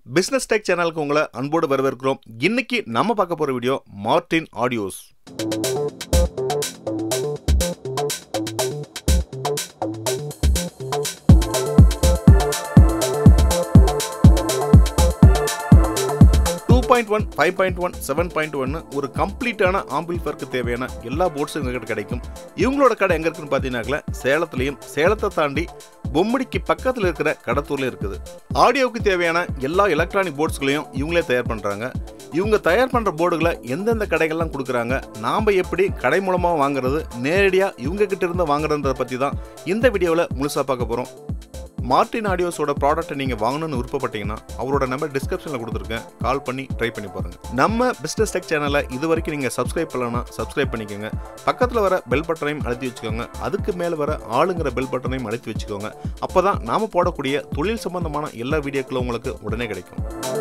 Business tech சேனலுக்கு உங்களை அன்போடு வரவேற்கிறோம் இன்னைக்கு நம்ம பார்க்க போகிற video Martin audios two point one five point one seven point ஒன்னு ஒரு கம்ப்ளீட்டான ஆம்பிள்ஃபருக்கு தேவையான எல்லா போர்ட்ஸும் எங்ககிட்ட கிடைக்கும் இவங்களோட கடை எங்கே இருக்குன்னு பார்த்தீங்கன்னாக்கல சேலத்துலேயும் சேலத்தை தாண்டி பொம்மடிக்கு பக்கத்தில் இருக்கிற கடத்தூர்லையும் இருக்குது ஆடியோவுக்கு தேவையான எல்லா எலக்ட்ரானிக் போர்ட்ஸ்களையும் இவங்களே தயார் பண்ணுறாங்க இவங்க தயார் பண்ணுற போர்டுகளை எந்தெந்த கடைகள்லாம் கொடுக்குறாங்க நாம் எப்படி கடை மூலமாக வாங்குறது நேரடியாக இவங்க கிட்ட இருந்து வாங்குறதை பற்றி தான் இந்த வீடியோவில் முழுசாக பார்க்க போகிறோம் மார்டின் ஆடியோஸோட ப்ராடக்ட்டை நீங்கள் வாங்கணும்னு விருப்பப்பட்டீங்கன்னா அவரோட நம்பர் டிஸ்கிரிப்ஷனில் கொடுத்துருக்கேன் கால் பண்ணி ட்ரை பண்ணி பாருங்கள் நம்ம பிஸ்னஸ் டெக் சேனலை இது வரைக்கும் நீங்கள் சப்ஸ்கிரைப் பண்ணலன்னா சப்ஸ்கிரைப் பண்ணிக்கோங்க பக்கத்தில் வர பெல் பட்டனையும் அழுத்தி வச்சுக்கோங்க அதுக்கு மேலே வர ஆளுங்கிற பெல் பட்டனையும் அழுத்தி வச்சுக்கோங்க அப்போ தான் நாம் போடக்கூடிய தொழில் சம்பந்தமான எல்லா வீடியோக்களும் உங்களுக்கு உடனே கிடைக்கும்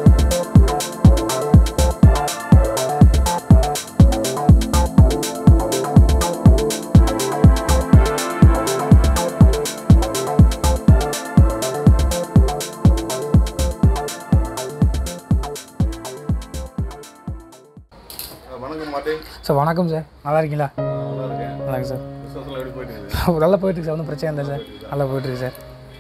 வணக்கம் மாட்டேன் சார் வணக்கம் சார் நல்லா இருக்கீங்களா நல்லா இருக்கேன் நல்லா இருக்கு சார் பிஸ்னஸ்லாம் எப்படி போயிட்டு இருக்குது நல்லா போயிட்டுருக்கு சார் ஒன்றும் பிரச்சனை இல்லை சார் நல்லா போயிட்டுருக்கு சார்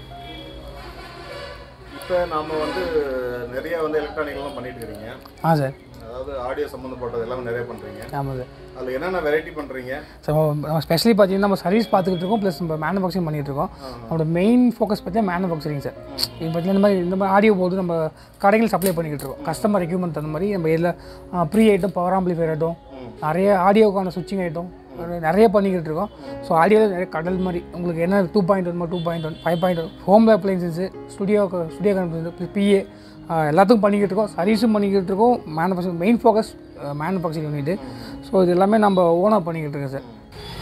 இப்போ நாம வந்து நிறைய வந்து எலக்ட்ரானிக்லாம் பண்ணிட்டு இருக்கீங்க ஆ சார் அதாவது ஆடியோ சம்மந்தப்பட்டது எல்லாமே நிறைய பண்ணுறீங்க ஆமாம் சார் அதில் என்னென்ன வெரைட்டி பண்ணுறீங்க சார் நம்ம ஸ்பெஷலி பார்த்தீங்கன்னா நம்ம சர்வீஸ் பார்த்துக்கிட்டு இருக்கோம் ப்ளஸ் நம்ம மேனுஃபேக்சரிங் பண்ணிகிட்டு இருக்கோம் நம்மளோட மெயின் ஃபோக்கஸ் பார்த்தீங்கன்னா மேனுஃபேக்சரிங் சார் இப்போ பார்த்தீங்கன்னா இந்த மாதிரி இந்த மாதிரி ஆடியோ போர்டு நம்ம கடைகள் சப்ளை பண்ணிக்கிட்டு இருக்கோம் கஸ்டமர் ரெக்யூப்மெண்ட் அந்த மாதிரி நம்ம இதில் pre item power amplifier item நிறைய ஆடியோக்கான சுவிட்சிங் ஐட்டம் நிறைய பண்ணிக்கிட்டு இருக்கோம் ஸோ ஆடியோவில் நிறைய கடல் மாதிரி உங்களுக்கு என்ன two point one two point one five point one home appliances studio studio company PA எல்லாத்துக்கும் பண்ணிக்கிட்டு இருக்கோம் சர்வீஸும் பண்ணிக்கிட்டு இருக்கோம் manufacturing main focus manufacturing unit so இது எல்லாமே நம்ம ஓனாக பண்ணிக்கிட்டு இருக்கோம் சார்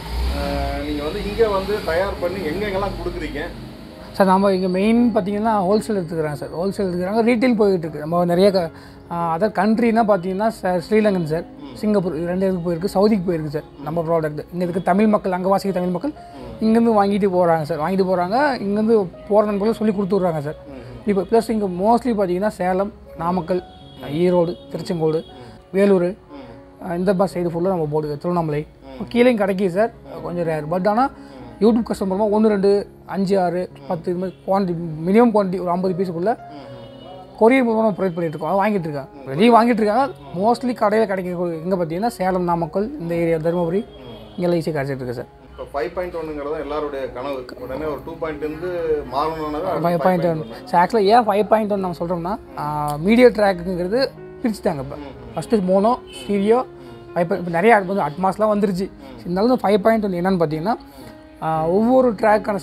நீங்கள் வந்து இங்கே வந்து தயார் பண்ணி எங்கெங்கெல்லாம் கொடுக்குறீங்க சார் நம்ம இங்கே மெயின் பார்த்தீங்கன்னா ஹோல்சேல் எடுத்துக்கிறாங்க சார் ஹோல்சேல் எடுத்துக்கிறாங்க ரீட்டைல் போயிட்டு இருக்கு நம்ம நிறைய அதர் கண்ட்ரினா பார்த்தீங்கன்னா ச- ஸ்ரீலங்கன் சார் சிங்கப்பூர் இது ரெண்டு இதுக்கு போயிருக்கு சவுதிக்கு போயிருக்கு சார் நம்ம ப்ராடக்ட் இங்கே இருக்க தமிழ் மக்கள் அங்கே வாசிக்க தமிழ் மக்கள் இங்கேருந்து வாங்கிட்டு போகிறாங்க சார் வாங்கிட்டு போகிறாங்க இங்கேருந்து போகிற நண்பர்கள் சொல்லி கொடுத்துட்றாங்க சார் இப்போ ப்ளஸ் இங்கே மோஸ்ட்லி பார்த்தீங்கன்னா சேலம் நாமக்கல் ஈரோடு திருச்செங்கோடு வேலூர் அஹ் இந்த பஸ் சைடு ஃபுல்லாக நம்ம போர்டு திருவண்ணாமலை கீழேயும் கிடைக்கிது சார் கொஞ்சம் ரேர் பட் ஆனால் யூடியூப் கஸ்டமர் ஒன்று ரெண்டு அஞ்சு ஆறு பத்து இது மாதிரி குவான்டிட்டி மினிமம் குவான்டிட்டி ஒரு ஐம்பது பீஸுக்குள்ளே கொரியர் மூலமாக ப்ரொவைட் பண்ணிட்டு இருக்கோம் வாங்கிட்டு இருக்காங்க வெளியே வாங்கிட்டு இருக்காங்க மோஸ்ட்லி கடையில் கிடைக்க எங்கே பார்த்தீங்கன்னா சேலம் நாமக்கல் இந்த ஏரியா தருமபுரி இங்கெல்லாம் ஈஸியாக கிடச்சிட்டு இருக்கு சார் இப்போ ஃபைவ் பாயிண்ட் ஒன்னுங்கிறது எல்லாருடைய கனவு உடனே ஒரு டூ பாயிண்ட்லேருந்து மாறணும்னா ஃபைவ் பாயிண்ட் ஒன் ஸோ ஆக்சுவலாக ஏன் ஃபைவ் பாயிண்ட் ஒன் நம்ம சொல்கிறோம்னா மீடியா ட்ராக்குங்கிறது பிரிச்சுட்டாங்க இப்போ first mono stereo five point இப்போ நிறைய வந்து அட்மாஸ்லாம் வந்துருச்சு இருந்தாலும் ஃபைவ் பாயிண்ட் ஒன் என்னன்னு பார்த்தீங்கன்னா ஆஹ், ஒவ்வொரு ட்ராக்கான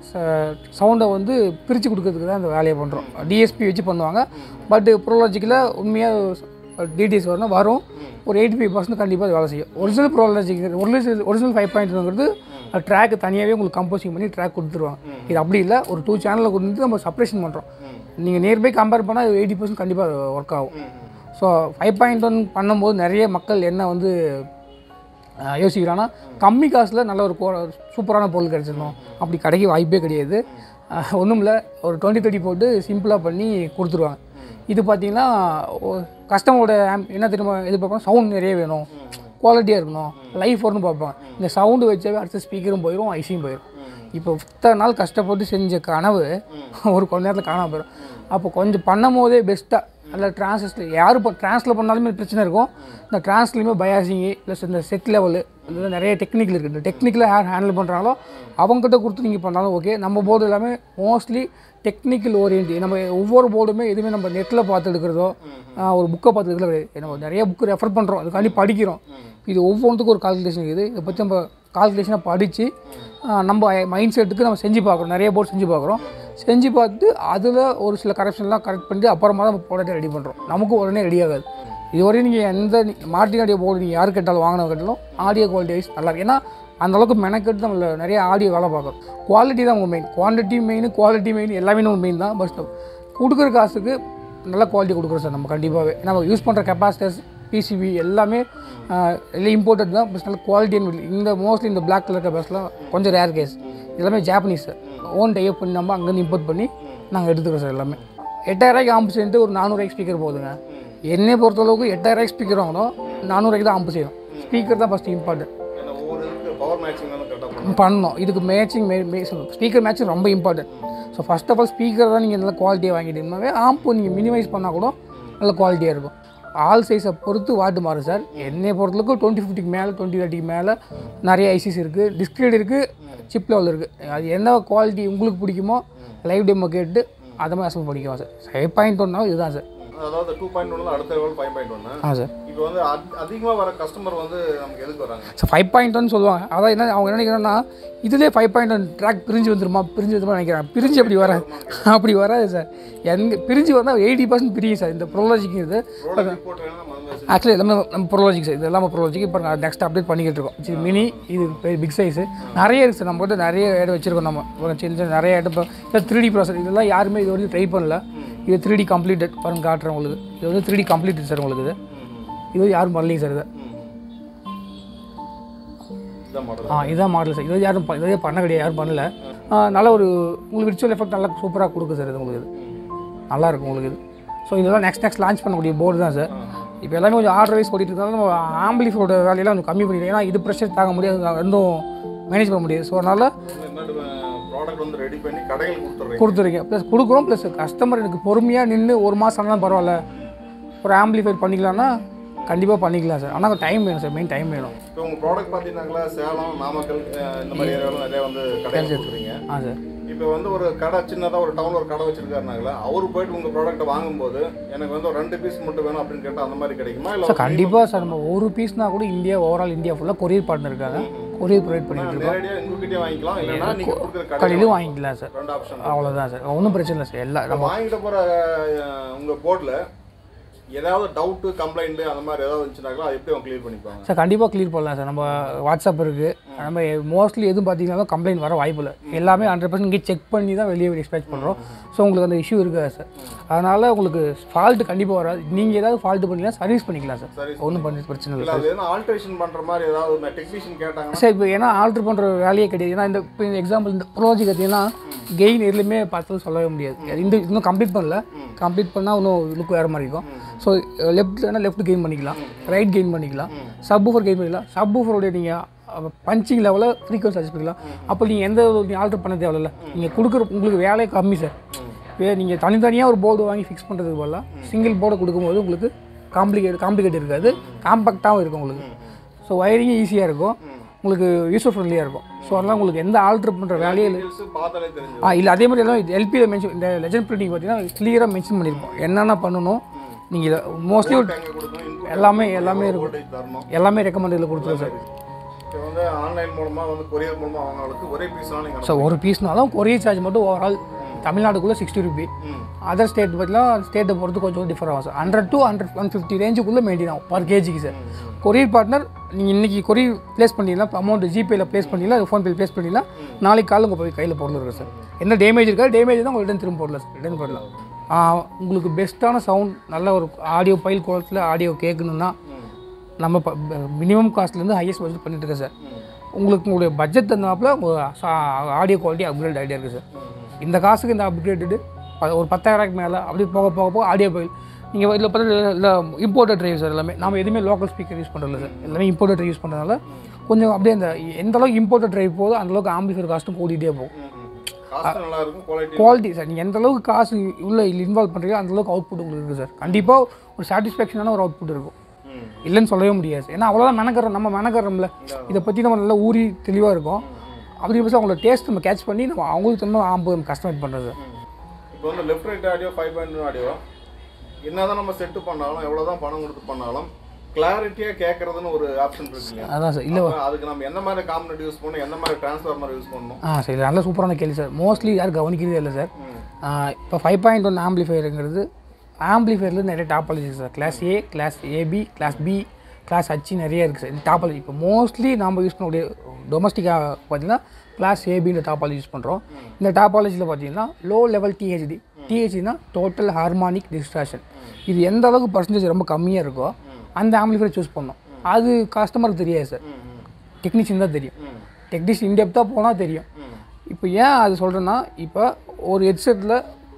சவுண்டை வந்து பிரித்து கொடுக்கறதுக்கு தான் இந்த வேலையை பண்ணுறோம் டிஎஸ்பி வச்சு பண்ணுவாங்க பட் ப்ரோலாஜிக்கில் உண்மையாக டிடிஎஸ் வரணும் வரும் ஒரு எயிட்டி ஃபைவ் பர்சன்ட் கண்டிப்பாக அது வேலை செய்யும் original prologic original original five பாயிண்ட்ங்கிறது ட்ராக் தனியாகவே உங்களுக்கு கம்போசிங் பண்ணி ட்ராக் கொடுத்துருவாங்க இது அப்படி இல்லை ஒரு டூ சேனலில் கொடுத்து நம்ம செப்பரேஷன் பண்ணுறோம் நீங்கள் நியர்பை கம்பேர் பண்ணால் எயிட்டி பர்சன்ட் கண்டிப்பாக ஒர்க் ஆகும் ஸோ ஃபைவ் பாயிண்ட் ஒன் பண்ணும்போது நிறைய மக்கள் என்ன வந்து அஹ், யோசிக்கிறாங்கன்னா கம்மி காசில் நல்ல ஒரு கோ- சூப்பரான பொருள் கிடச்சிடணும் அப்படி கிடைக்க வாய்ப்பே கிடையாது ஒன்றும் இல்லை ஒரு டுவெண்ட்டி தேர்ட்டி போட்டு சிம்பிளாக பண்ணி கொடுத்துருவாங்க இது பார்த்தீங்கன்னா கஸ்டமரோட என்ன தெரியுமா எதிர்பார்ப்பாங்க சவுண்ட் நிறைய வேணும் குவாலிட்டியாக இருக்கணும் லைஃப் வரும்னு பார்ப்பாங்க இந்த சவுண்டு வச்சாவே அடுத்த ஸ்பீக்கரும் போயிடும் ஐசியும் போயிடும் இப்போ இத்தனை நாள் கஷ்டப்பட்டு செஞ்ச கனவு ஒரு கொஞ்ச நேரத்தில் காணாம போயிடும் அப்போ கொஞ்சம் பண்ணும் போதே பெஸ்ட்டாக அதில் டிரான்ஸ்ல யார் இப்போ ட்ரான்ஸ்ல பண்ணாலுமே பிரச்சனை இருக்கும் இந்த ட்ரான்ஸ்லையுமே பயாசிங்கு ப்ளஸ் இந்த செட் லெவலு இதில் நிறைய டெக்னிக்கல் இருக்குது இந்த டெக்னிக்கலாக யார் ஹேண்டில் பண்ணுறாங்களோ அவங்ககிட்ட கொடுத்து நீங்கள் பண்ணாலும் ஓகே நம்ம போர்டு எல்லாமே மோஸ்ட்லி டெக்னிக்கல் ஓரியன்ட் நம்ம ஒவ்வொரு போர்டுமே எதுவுமே நம்ம நெட்டில் பார்த்து எடுக்கிறதோ ஆஹ், ஒரு புக்கை பார்த்து எடுக்கிறதோ கிடையாது நம்ம நிறைய புக்கு ரெஃபர் பண்ணுறோம் அதுக்காண்டி படிக்கிறோம் இது ஒவ்வொன்றுத்துக்கும் ஒரு கால்குலேஷன் இருக்குது இதை பற்றி நம்ம கால்குலேஷனாக படித்து நம்ம மைண்ட் செட்டுக்கு நம்ம செஞ்சு பார்க்குறோம் நிறைய போர்டு செஞ்சு பார்க்குறோம் செஞ்சு பார்த்து அதில் ஒரு சில கரெக்ஷன்லாம் கரெக்ட் பண்ணிட்டு அப்புறமா தான் நம்ம ப்ராடக்ட்டை ரெடி பண்ணுறோம் நமக்கு உடனே ரெடி ஆகாது இதுவரையும் நீங்கள் எந்த மார்டின் ஆடியோ போர்டு நீங்கள் யார் கேட்டாலும் வாங்கினவங்க கேட்டாலும் ஆடியோ குவாலிட்டி வைஸ் நல்லா இருக்கு ஏன்னா அந்த அளவுக்கு மெனக்கெட்டு நம்மள நிறைய ஆடியோ வேலை பார்க்குறோம் குவாலிட்டி தான் உங்கள் main quantity main quality main எல்லாமே நம்ம மெயின் தான் பட் கொடுக்குற காசுக்கு நல்ல குவாலிட்டி கொடுக்குறோம் சார் நம்ம கண்டிப்பாகவே நம்ம யூஸ் பண்ணுற கெப்பாசிட்டர்ஸ் பிசிபி எல்லாமே ஆஹ், எல்லாம் இம்போர்ட்டட் தான் பட் நல்ல குவாலிட்டின்னு இந்த மோஸ்ட்லி இந்த பிளாக் கலர் கெப்பாஸ்லாம் கொஞ்சம் ரேர் கேஸ் எல்லாமே ஜாப்பனீஸ் சார் ஓன் டைப் பண்ணி நம்ம அங்கேருந்து இம்போர்ட் பண்ணி நாங்கள் எடுத்துக்கிறோம் சார் எல்லாமே எட்டாயிரூவாய்க்கு ஆம்பு சேர்ந்து ஒரு நானூறுவாய்க்கு ஸ்பீக்கர் போகுதுங்க என்னை பொறுத்தளவுக்கு எட்டாயிரூவாய்க்கு ஸ்பீக்கர் வாங்கணும் நானூறுவாய்க்கு தான் ஆம்பு செய்யணும் ஸ்பீக்கர் தான் ஃபஸ்ட்டு இம்பார்ட்டன்ட் ஏன்னா ஒவ்வொரு இதுக்கு பவர் மேட்சிங் வந்து கரெக்டாக பண்ணணும் பண்ணணும் இதுக்கு மேட்சிங் ஸ்பீக்கர் மேட்சிங் ரொம்ப important so first of all speaker தான் நீங்கள் நல்ல குவாலிட்டியாக வாங்கிட்டீங்கன்னாவே ஆம்பு நீங்கள் மினிமைஸ் பண்ணால் கூட நல்ல குவாலிட்டியாக இருக்கும் ஆல் சைஸை பொறுத்து வாட்டு மாறும் சார் என்னை பொறுத்தளவுக்கு டுவெண்ட்டி ஃபிஃப்டிக்கு மேலே டுவெண்ட்டி தேர்ட்டிக்கு மேலே நிறைய ஐசிஸ் இருக்குது டிஸ்கிரேட் இருக்குது சிப் லெவல் இருக்குது அது என்ன குவாலிட்டி உங்களுக்கு பிடிக்குமோ லைவ் டெமோ கேட்டு அதை மாதிரி அசல் படிக்கலாம் சார் ஃபைவ் பாயிண்ட் ஒன்னா இதுதான் சார் அதாவது டூ பாயிண்ட் ஒன்ல அடுத்த லெவல் ஃபைவ் பாயிண்ட் ஒன்று ஆ சார் இப்போ வந்து அதிகமாக வர கஸ்டமர் வந்து நமக்கு எதுக்கு வராங்க ஸோ ஃபைவ் பாயிண்ட் ஒன் சொல்லுவாங்க அதான் என்ன அவங்க என்ன நினைக்கிறாங்கன்னா இதுலேயே ஃபைவ் பாயிண்ட் ஒன் ட்ராக் பிரிஞ்சு வந்துருமா பிரிஞ்சு வந்துருமா நினைக்கிறாங்க பிரிஞ்சு அப்படி வராது அப்படி வராது சார் எங்க பிரிஞ்சு வந்தால் எயிட்டி பர்சன்ட் பிரியும் சார் இந்த ப்ரோலாஜிக்கு இது ப்ராடக்ட் ரிப்போர்ட் வேணா மறந்து ஆக்சுவலி எல்லாமே நம்ம ப்ரோலாஜிக் சார் இது எல்லாமே ப்ரோலாஜிக் இப்போ நெக்ஸ்ட் அப்டேட் பண்ணிக்கிட்டு இருக்கோம் இது மினி இது பிக் சைஸு நிறைய இருக்குது சார் நம்ம கிட்ட நிறைய இடம் வச்சிருக்கோம் நம்ம ஒரு சின்ன சின்ன நிறைய இடம் இப்போ இல்லை த்ரீ டி ப்ராசர் இதெல்லாம் யாருமே இது வரைக்கும் ட்ரை பண்ணல இது த்ரீ டி கம்ப்ளீட்டட் பாருங்க காட்டுறேன் உங்களுக்கு இது வந்து த்ரீ டி கம்ப்ளீட்டட் சார் உங்களுக்கு இது இது வந்து யாரும் பண்ணலைங்க சார் இது இதான் மாடல் ஆ இதான் மாடல் சார் இது யாரும் ப- இதே பண்ண கிடையாது யாரும் பண்ணல ஆ, நல்ல ஒரு உங்களுக்கு விர்ச்சுவல் எஃபெக்ட் நல்லா சூப்பராக கொடுக்கும் சார் இது உங்களுக்கு இது நல்லா இருக்கும் உங்களுக்கு இது ஸோ இதெல்லாம் நெக்ஸ்ட் நெக்ஸ்ட் லான்ச் பண்ணக்கூடிய போர்டு தான் சார் இப்போ எல்லாமே கொஞ்சம் ஆர்டர் வைஸ் ஓடிட்டு இருந்தாலும் நம்ம ஆம்பிளிஃபோட வேலையெல்லாம் கொஞ்சம் கம்மி பண்ணிடுவோம் ஏன்னா இது ப்ரெஷர் தாங்க முடியாது ரெண்டும் மேனேஜ் பண்ண முடியாது ஸோ அதனால் ப்ராடக்ட் வந்து ரெடி பண்ணி கடைகளுக்கு கொடுத்துட்றீங்க கொடுத்துருக்கேன் ப்ளஸ் கொடுக்குறோம் ப்ளஸ் கஸ்டமர் எனக்கு பொறுமையாக நின்று ஒரு மாதம் ஆனாலும் பரவாயில்ல ஒரு ஆம்பிளிஃபைர் பண்ணிக்கலாம்னா கண்டிப்பாக பண்ணிக்கலாம் சார் ஆனால் டைம் வேணும் சார் மெயின் டைம் வேணும் இப்போ உங்கள் ப்ராடக்ட் பார்த்தீங்கன்னாங்களா சேலம் நாமக்கல் அஹ், இந்த மாதிரி ஏரியாவில் நிறைய வந்து கடைகள் கொடுக்குறீங்க ஆ சார் இப்போ வந்து ஒரு கடை சின்னதாக ஒரு டவுனில் ஒரு கடை வச்சிருக்காருனாங்களா அவர் போயிட்டு உங்கள் ப்ராடக்ட்டை வாங்கும்போது எனக்கு வந்து ஒரு ரெண்டு பீஸ் மட்டும் வேணும் அப்படின்னு கேட்டால் அந்த மாதிரி கிடைக்குமா இல்லை சார் கண்டிப்பாக சார் நம்ம ஒரு பீஸ்னா கூட இந்தியா ஓவரால் இந்தியா ஃபுல்லாக கொரியர் பார்ட்னர் இருக்காங்க கொரியர் ப்ரொவைட் பண்ணிட்டு இருக்கோம் நேரடியாக உங்ககிட்டயே வாங்கிக்கலாம் இல்லைன்னா நீங்கள் கொடுக்குற கடை கடையிலும் வாங்கிக்கலாம் சார் ரெண்டு ஆப்ஷன் அவ்வளோதான் சார் ஒன்றும் பிரச்சனை இல்லை சார் எல்லாம் நம்ம வாங்கிட்டு போகிற உங்கள் போர்டில் ஏதாவது டவுட்டு கம்ப்ளைண்ட் அந்த மாதிரி ஏதாவது இருந்துச்சுனாங்களா அது எப்படி அவங்க க்ளியர் பண்ணிப்பாங்க சார் கண்டிப்பாக க்ளியர் பண்ணலாம் சார் நம்ம வாட்ஸ்அப் இருக்குது நம்ம மோஸ்ட்லி எதுவும் பார்த்தீங்கன்னா கம்ப்ளைண்ட் வர வாய்ப்பு இல்லை எல்லாமே ஹண்ட்ரட் பர்சன்ட் இங்கே செக் பண்ணி தான் வெளியே டிஸ்பேச் பண்ணுறோம் ஸோ உங்களுக்கு அந்த இஷ்யூ இருக்காது சார் அதனால் உங்களுக்கு ஃபால்ட்டு கண்டிப்பாக வராது நீங்கள் ஏதாவது ஃபால்ட்டு பண்ணிக்கலாம் சர்வீஸ் பண்ணிக்கலாம் சார் Service ஒன்றும் பண்ணி பிரச்சனை இல்லை இல்லை அது எதுவும் ஆல்ட்ரேஷன் பண்ணுற மாதிரி ஏதாவது டெக்னீஷியன் கேட்டாங்கன்னா சார் இப்போ ஏன்னா ஆல்ட்ரு பண்ணுற வேலையே கிடையாது ஏன்னா இந்த இப்போ எக்ஸாம்பிள் இந்த ப்ராஜெக்ட் பார்த்தீங்கன்னா கெயின் எதுலையுமே பார்த்து சொல்லவே முடியாது இந்த இன்னும் கம்ப்ளீட் பண்ணல கம்ப்ளீட் பண்ணால் இன்னும் லுக் வேறு மாதிரி இருக்கும் ஸோ லெஃப்ட்னா லெஃப்ட் கெயின் பண்ணிக்கலாம் ரைட் கெயின் பண்ணிக்கலாம் சப் ஊஃபர் கெயின் பண்ணிக்கலாம் சப் ஊஃபருடைய நீங்கள் பஞ்சிங் லெவலில் ஃப்ரீக்வன்சி அட்ஜஸ்ட் பண்ணிக்கலாம் அப்போ நீங்கள் எந்த நீங்கள் ஆல்ட்ரு பண்ண தேவையில்ல நீங்கள் கொடுக்குற உங்களுக்கு வேலையே கம்மி சார் இப்போ நீங்கள் தனித்தனியாக ஒரு போர்டு வாங்கி ஃபிக்ஸ் பண்ணுறதுக்கு பதிலாக சிங்கிள் போர்டை கொடுக்கும்போது உங்களுக்கு காம்ப்ளிகேட் காம்ப்ளிகேட் இருக்காது காம்பேக்டாகவும் இருக்கும் உங்களுக்கு ஸோ ஒயரிங் ஈஸியாக இருக்கும் உங்களுக்கு யூசர் ஃப்ரெண்ட்லியாக இருக்கும் ஸோ அதனால் உங்களுக்கு எந்த ஆல்ட்ரு பண்ணுற வேலையே இல்லை டீட்டெயில்ஸ் பார்த்தாலே தெரிஞ்சு ஆ இல்லை அதே மாதிரி எல்லாம் எல்பியில் மென்ஷன் இந்த லெஜண்ட் பிரிண்டிங் பார்த்தீங்கன்னா கிளியராக மென்ஷன் பண்ணியிருப்போம் என்னென்ன பண்ணணும் நீங்கள் மோஸ்ட்லி எங்கே கொடுக்கணும் input எல்லாமே எல்லாமே இருக்கும் voltage தரணும் எல்லாமே ரெக்கமெண்டடில் கொடுத்துருவோம் சார் இப்போ வந்து ஆன்லைன் மூலமாக வந்து கொரியர் மூலமாக வாங்கினவங்களுக்கு ஒரே பீஸ்லாம் நீங்கள் ஸோ ஒரு பீஸ்னாலும் கொரியர் சார்ஜ் மட்டும் ஓவரால் தமிழ்நாடுக்குள்ளே சிக்ஸ்டி ருபி ம் அதர் ஸ்டேட் பார்த்தீங்கன்னா ஸ்டேட்டை பொறுத்து கொஞ்சம் டிஃபர் ஆகும் sir hundred to hundred one fifty ரேஞ்சுக்குள்ளே மெயின்டைன் ஆகும் பர் கேஜிக்கு சார் கொரியர் பார்ட்னர் நீங்கள் இன்றைக்கி கொரியர் ப்ளேஸ் பண்ணிடலாம் அமௌண்ட் ஜிபேயில் ப்ளேஸ் பண்ணிடலாம் ஃபோன்பே ப்ளேஸ் பண்ணிடலாம் நாளைக்கு காலையில் உங்கள் போய் கையில் பொருள் இருக்குது சார் என்ன டேமேஜ் இருக்கா டேமேஜ் தான் உங்களுக்கு ரிட்டன் திரும்ப போடலாம் சார் ரிட்டன் போடலாம் ஆ, உங்களுக்கு பெஸ்ட்டான சவுண்ட் நல்ல ஒரு ஆடியோ பைல் குளத்தில் ஆடியோ கேட்கணுன்னா நம்ம மினிமம் காஸ்ட்லேருந்து ஹையஸ்ட் பட்ஜெட் பண்ணிட்டு இருக்கேன் சார் உங்களுக்கு உங்களுடைய பட்ஜெட் தந்தாப்புல உங்கள் ஆடியோ குவாலிட்டி அப்கிரேட் ஆகிட்டே இருக்குது சார் இந்த காசுக்கு இந்த அப்கிரேட்டடு ஒரு பத்தாயிரூவாய்க்கு மேலே அப்படி போக போக போக ஆடியோ பைல் நீங்கள் இதில் பார்த்தா இல்லை இம்போர்ட்டட் ட்ரைவ் சார் எல்லாமே நம்ம எதுவுமே லோக்கல் ஸ்பீக்கர் யூஸ் பண்ணுறதில்ல சார் எல்லாமே இம்போர்ட்டட் யூஸ் பண்ணுறதுனால கொஞ்சம் அப்படியே அந்த எந்த அளவுக்கு இம்போர்ட்டட் ட்ரைவ் போதோ அந்த அளவுக்கு ஆம்பிஃபர் காஸ்ட்டும் கூட்டிகிட்டே போகும் காஸ்ட் நல்லா இருக்கும் குவாலிட்டி குவாலிட்டி சார் நீங்கள் எந்த அளவுக்கு காசு உள்ள இன்வால்வ் பண்ணுறீங்களோ அந்த அளவுக்கு அவுட்புட் உங்களுக்கு இருக்குது சார் கண்டிப்பாக ஒரு சாட்டிஸ்ஃபேக்ஷனான ஒரு அவுட்புட் இருக்கும் ம் இல்லைன்னு சொல்லவே முடியாது ஏன்னா அவ்வளோதான் மெனக்கிறோம் நம்ம மெனக்கிறோம்ல இதை பற்றி நம்ம நல்லா ஊறி தெளிவாக இருக்கும் அப்படி பட்சம் அவங்களோட டேஸ்ட் நம்ம கேட்ச் பண்ணி நம்ம அவங்களுக்கு தகுந்த ஆம்பு கஸ்டமைட் பண்ணுறது இப்போ வந்து left right audio five point audio என்னதான் நம்ம செட்டு பண்ணாலும் எவ்வளோதான் பணம் கொடுத்து பண்ணாலும் கிளாரிட்டியாக கேட்கறதுன்னு ஒரு ஆப்ஷன் இருக்குங்க அதான் சார் இல்லை அப்ப அதுக்கு நம்ம எந்த மாதிரி காம்பனட் யூஸ் பண்ணணும் எந்த மாதிரி டிரான்ஸ்ஃபார்மர் யூஸ் பண்ணணும் ஆ சரி நல்ல சூப்பரான கேள்வி சார் மோஸ்ட்லி யாரும் கவனிக்கிறதே இல்லை சார் ம். இப்போ ஃபைவ் பாயிண்ட் ஒன் ஆம்பிளிஃபையருங்கிறது ஆம்பிளிஃபையரில் நிறைய டாப்பாலஜி இருக்குது sir class A class AB class B class H நிறைய இருக்குது சார் இந்த டாப்பாலஜி இப்போ மோஸ்ட்லி நம்ம யூஸ் பண்ணக்கூடிய டொமஸ்டிக்காக பார்த்தீங்கன்னா கிளாஸ் ஏபின்ற டாப்பாலஜி யூஸ் பண்ணுறோம் இந்த டாப்பாலஜியில் பார்த்தீங்கன்னா லோ லெவல் டிஹெச்டி டிஹெச்டினா டோட்டல் ஹார்மானிக் டிஸ்ட்ராக்ஷன் இது எந்த அளவுக்கு பர்சன்டேஜ் ரொம்ப கம்மியாக இருக்கோ அந்த ஆம்பிளிஃபையர் சூஸ் பண்ணோம் அது கஸ்டமருக்கு தெரியாது சார் ம் ம் டெக்னீஷியன் தான் தெரியும் ம் டெக்னீஷியன் இன்டெப்த்தாக போனால் தெரியும் ம் இப்போ ஏன் அது சொல்கிறேன்னா இப்போ ஒரு ஹெட்செட்டில்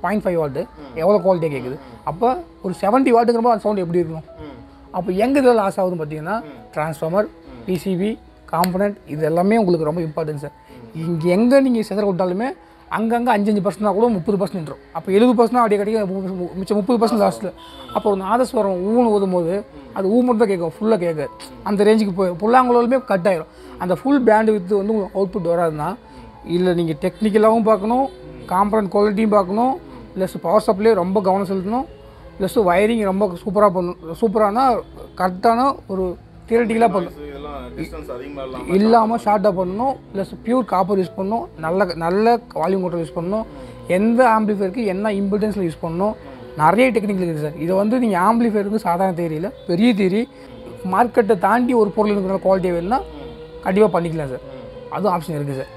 பாயிண்ட் ஃபைவ் வாட்டு எவ்வளோ குவாலிட்டியாக கேட்குது அப்போ ஒரு செவன்ட்டி வாட்டுங்கிறப்போ அந்த சவுண்ட் எப்படி இருக்கும் அப்போ எங்கே இதில் லாஸ் ஆகுதுன்னு பார்த்தீங்கன்னா ட்ரான்ஸ்ஃபார்மர் பிசிபி காம்பனண்ட் இது எல்லாமே உங்களுக்கு ரொம்ப இம்பார்ட்டன்ட் சார் இங்கே எங்கே நீங்கள் செதற விட்டாலுமே அங்கங்கே அஞ்சு அஞ்சு பர்சன்ட் கூட முப்பது பர்சன்ட் நின்றோம் அப்போ எழுபது பர்சன்ட் அப்படியே கிடைக்கும் மு- மு- மிச்சம் முப்பது பர்சன்ட் லாஸ்ட்டில் அப்போ ஒரு நாதஸ்வரம் ஊன்னு ஊதும் போது அது ஊ மட்டும் தான் கேட்கும் ஃபுல்லாக கேட்காது அந்த ரேஞ்சுக்கு போய் புல்லாங்குழலுமே கட் ஆயிரும் அந்த ஃபுல் பேண்டு வித்து வந்து உங்களுக்கு அவுட்புட் வராதுன்னா இல்லை நீங்கள் டெக்னிக்கலாகவும் பார்க்கணும் காம்பனண்ட் குவாலிட்டியும் பார்க்கணும் ப்ளஸ் பவர் சப்ளை ரொம்ப கவனம் செலுத்தணும் ப்ளஸ் வயரிங் ரொம்ப சூப்பராக பண்ணணும் சூப்பரானா கரெக்டான ஒரு தியரட்டிக்கலாக பண்ணணும் இதெல்லாம் டிஸ்டன்ஸ் அதிகமாக இல்லாமல் இல்லாமல் ஷார்ட்டாக பண்ணணும் ப்ளஸ் பியூர் காப்பர் யூஸ் பண்ணணும் நல்ல நல்ல வால்யூம் கண்ட்ரோல் யூஸ் பண்ணணும் எந்த ஆம்பிளிஃபயருக்கு என்ன இம்பிடன்ஸில் யூஸ் பண்ணணும் நிறைய டெக்னிக் இருக்குது சார் இதை வந்து நீங்கள் ஆம்பிளிஃபயருக்கு சாதாரண தேரியில் பெரிய தேரி மார்க்கெட்டை தாண்டி ஒரு பொருள் இருக்கிற குவாலிட்டி வேணும்னா கண்டிப்பாக பண்ணிக்கலாம் சார் அதுவும் ஆப்ஷன் இருக்குது சார்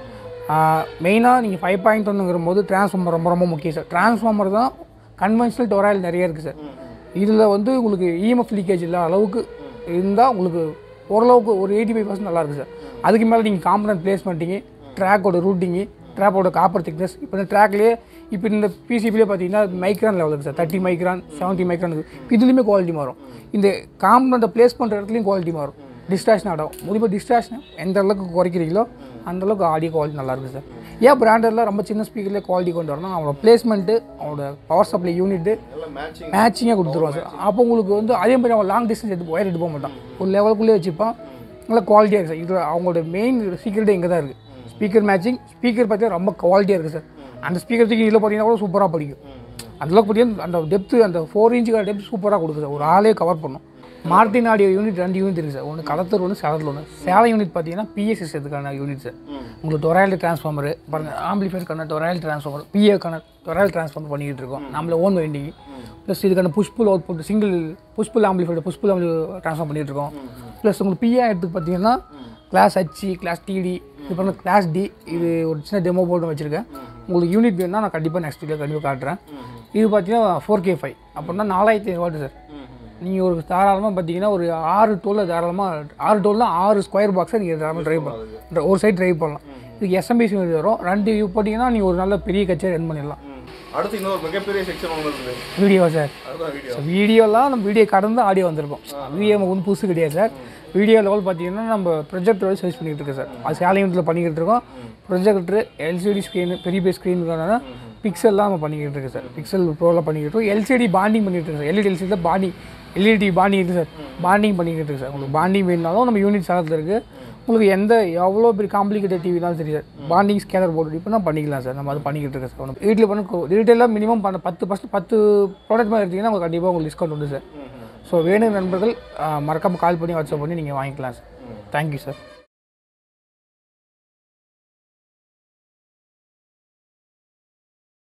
மெயினாக நீங்கள் ஃபைவ் பாயிண்ட் ஒன்றுங்கிற போது டிரான்ஸ்ஃபார்மர் ரொம்ப ரொம்ப முக்கியம் சார் டிரான்ஸ்ஃபார்மர் தான் கன்வென்ஷனல் டொராயில் நிறைய இருக்குது சார் இதில் வந்து உங்களுக்கு இஎம்எஃப் லீக்கேஜ் இல்லாத அளவுக்கு இருந்தால் உங்களுக்கு ஓரளவுக்கு ஒரு எயிட்டி ஃபைவ் பர்சன்ட் நல்லா இருக்குது சார் அதுக்கு மேலே நீங்கள் காம்பனன்ட் பிளேஸ்மெண்ட்டிங்கு ட்ராக்கோட ரூட்டிங்கு ட்ராப்போட காப்பர் திக்னஸ் இப்போ இந்த ட்ராக்லேயே இப்போ இந்த பிசிபிலே பார்த்தீங்கன்னா மைக்ரான் லெவல் இருக்குது sir thirty micron seventy micron இருக்குது இதுலேயுமே குவாலிட்டி மாறும் இந்த காம்பனண்ட்டை ப்ளேஸ் பண்ணுற இடத்துலையும் குவாலிட்டி மாறும் டிஸ்ட்ராக்ஷன் ஆகும் முடிவு டிஸ்ட்ராக்ஷன் எந்த அளவுக்கு குறைக்கிறீங்களோ அந்த அளவுக்கு ஆடியோ குவாலிட்டி நல்லா இருக்குது சார் ஏன் பிராண்டடில் ரொம்ப சின்ன ஸ்பீக்கர்லேயே குவாலிட்டி கொண்டு வரணும் அவனோட பிளேஸ்மெண்ட்டு அவனோட பவர் சப்ளை யூனிட்டு எல்லாம் மேட்சிங் மேட்சிங்காக கொடுத்துருவான் சார் அப்போ உங்களுக்கு வந்து அதே மாதிரி அவன் லாங் டிஸ்டன்ஸ் எடுத்து ஒயர் எடுத்து போக மாட்டான் ஒரு லெவலுக்குள்ளே வச்சுப்பான் நல்லா குவாலிட்டியாக இருக்குது சார் இது அவங்களோட மெயின் சீக்கிரட்டே இங்கே தான் இருக்குது ஸ்பீக்கர் மேட்சிங் ஸ்பீக்கர் பார்த்தீங்கன்னா ரொம்ப குவாலிட்டியாக இருக்குது சார் அந்த ஸ்பீக்கர் தூக்கி இதில் பார்த்தீங்கன்னா கூட சூப்பராக படிக்கும் அதில் பார்த்தீங்கன்னா அந்த டெப்த்து அந்த ஃபோர் இன்ச்சுக்கான டெப்த் சூப்பராக கொடுக்குது சார் ஒரு ஆளே கவர் பண்ணும் மார்டின் ஆடியோ யூனிட் ரெண்டு யூனிட் இருக்குது சார் ஒன்று களத்தூர் ஒன்று சேலத்தில் ஒன்று சேலம் யூனிட் பார்த்தீங்கன்னா பிஎஸ்எஸ் இதுக்கான யூனிட் சார் உங்களுக்கு டொராயல் டிரான்ஸ்ஃபார்மர் பாருங்கள் ஆம்பிளிஃபயருக்கான டொராயல் டிரான்ஸ்ஃபார்மர் பிஏக்கான டொராயல் டிரான்ஸ்ஃபார்மர் பண்ணிக்கிட்டு இருக்கோம் நம்மள ஓன் வெண்டிங் ப்ளஸ் இதுக்கான push pull output single push pull amplified push pull ஆம்பிளி ட்ரான்ஸ்ஃபார் பண்ணிட்டு இருக்கோம் ப்ளஸ் உங்களுக்கு பிஏ எடுத்து பார்த்தீங்கன்னா கிளாஸ் ஹச்சி கிளாஸ் டிடி இது பண்ண கிளாஸ் டி இது ஒரு சின்ன டெமோ போர்டு வச்சுருக்கேன் உங்களுக்கு யூனிட் வேணும்னா நான் கண்டிப்பாக நெக்ஸ்ட் வீடியோ கண்டிப்பாக காட்டுறேன் இது பார்த்தீங்கன்னா ஃபோர் கே ஃபைவ் அப்படின்னா நாலாயிரத்தி ஐநூறு சார் நீங்கள் ஒரு தாராளமாக பார்த்தீங்கன்னா ஒரு ஆறு டோலில் தாராளமாக ஆறு டோலில் ஆறு ஸ்கொயர் பாக்ஸை நீங்கள் தாராளமாக ட்ரைவ் பண்ணலாம் ஒரு சைடு ட்ரைவ் பண்ணலாம் இதுக்கு எஸ்எம்பிசி வரும் ரெண்டு வியூ போட்டிங்கன்னா நீங்கள் ஒரு நல்ல பெரிய கச்சேரி ரன் பண்ணிடலாம் அடுத்து இன்னொரு மிகப்பெரிய செக்ஷன் ஒன்று இருக்குது வீடியோ சார் அதுதான் வீடியோ வீடியோலாம் நம்ம வீடியோ கடந்து ஆடியோ வந்திருக்கும் வீடியோ நமக்கு ஒன்றும் புதுசு கிடையாது சார் வீடியோ லெவல் பார்த்தீங்கன்னா நம்ம ப்ரொஜெக்டர் வச்சு சர்ச் பண்ணிக்கிட்டு இருக்கோம் சார் அது சேலை யூனிட்டில் பண்ணிக்கிட்டு இருக்கோம் ப்ரொஜெக்டர் எல்சிடி ஸ்க்ரீன் பெரிய பெரிய ஸ்க்ரீனுக்கான பிக்சல்லாம் நம்ம பண்ணிக்கிட்டு இருக்கோம் சார் பிக்சல் ப்ரோவில் பண்ணிக்கிட்டு இருக்கோம் எல்சிடி பாண்டிங் பண்ணிக்கிட்டு இருக்கோம் சார் எல்இடி எல்சிடியில் பாண்டிங் எல்இடி பாண்டிங் இருக்குது சார் பாண்டிங் பண்ணிக்கிட்டு இருக்கு சார் உங்களுக்கு பாண்டிங் வேணுனாலும் நம்ம யூனிட் சேலத்தில் இருக்குது உங்களுக்கு எந்த எவ்வளோ பெரிய காம்ப்ளிகேட்டட் டிவினாலும் சரி சார் பாண்டிங் ஸ்கேனர் போட்டு இப்போ நான் பண்ணிக்கலாம் சார் நம்ம அது பண்ணிக்கிட்டு இருக்கோம் சார் ஒன்று வீட்டில் பண்ண ரீட்டெயிலாக மினிமம் பண்ண பத்து பர்சன்ட் பத்து ப்ராடக்ட் மாதிரி எடுத்தீங்கன்னா உங்களுக்கு கண்டிப்பாக உங்களுக்கு டிஸ்கவுண்ட் உண்டு சார் ஸோ வேணும் நண்பர்கள் மறக்காமல் கால் பண்ணி வாட்ஸ்அப் பண்ணி நீங்கள் வாங்கிக்கலாம் சார் தேங்க்யூ சார்